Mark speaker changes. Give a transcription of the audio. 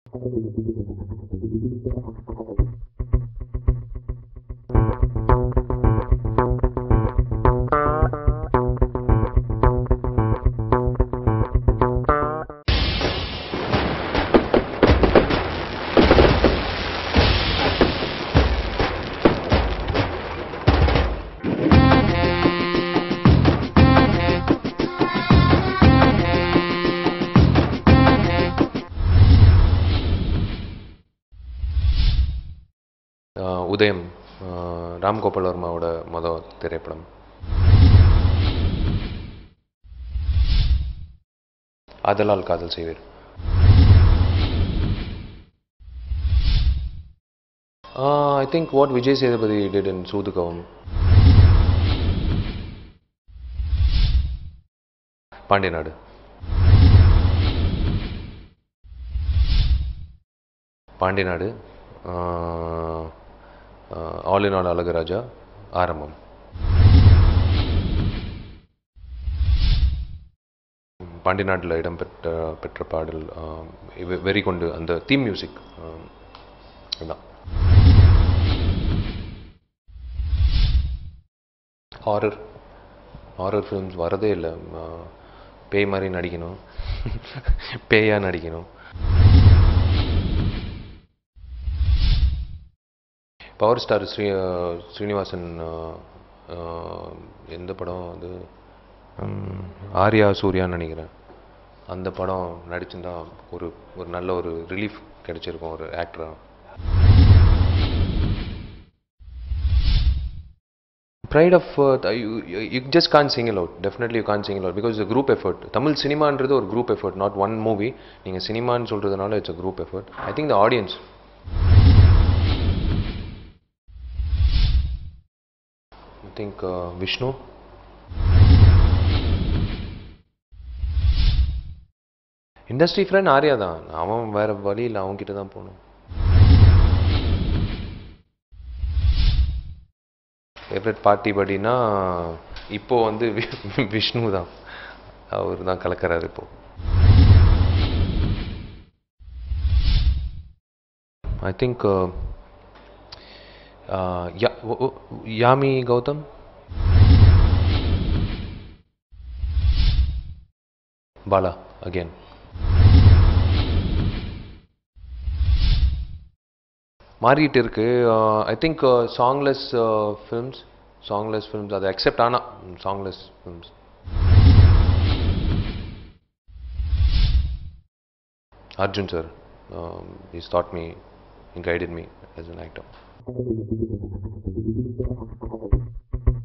Speaker 1: ஆஹ் உதயம் ஆஹ் ராம் கோபால் வர்மாவோட மொதல் திரைப்படம் ஆதலால் காதல் செய்வீர் I think what Vijay Sethupathi did in சூதுகவும் பாண்டிய நாடு பாண்டிய நாடு ஆல் இன் ஆல் அழகராஜா ஆரம்பம் பாண்டிய நாட்டில் இடம்பெற்ற பெற்ற பாடல் ஆஹ் வெ- வெறி கொண்டு அந்த தீம் மியூசிக் அதான் ஹாரர் ஹாரர் ஃபிலிம்ஸ் வரதே இல்லை பேய் மாதிரி நடிக்கணும் பேயா நடிக்கணும் power star Sri Srinivasan ah, ah, எந்த படம் அது ம், ஆர்யா சூர்யான்னு நினைக்கிறேன் அந்த படம் நடிச்சிருந்தா ஒரு ஒரு நல்ல ஒரு ரிலீஃப் கிடைச்சிருக்கும் ஒரு ஆக்டராக pride of you just can single out definitely you can single out because group effort Tamil சினிமான்றது ஒரு group effort not one movie நீங்கள் சினிமான்னு சொல்கிறதுனால it's a group effort I think the audience I think Vishnu industry friend Arya தான் அவன் வேற வழி இல்லை அவன்கிட்ட தான் போகணும் ஃபேவரட் பார்ட்டி படினா இப்போ வந்து வி- விஷ்ணு தான் அவர் தான் கலக்கிறாரு இப்போ I think Yami Gautam Bala again மாறிட்டு இருக்கு I think songless films songless films அதை அக்செப்ட் ஆனா songless films Arjun sir is taught me guided me as an actor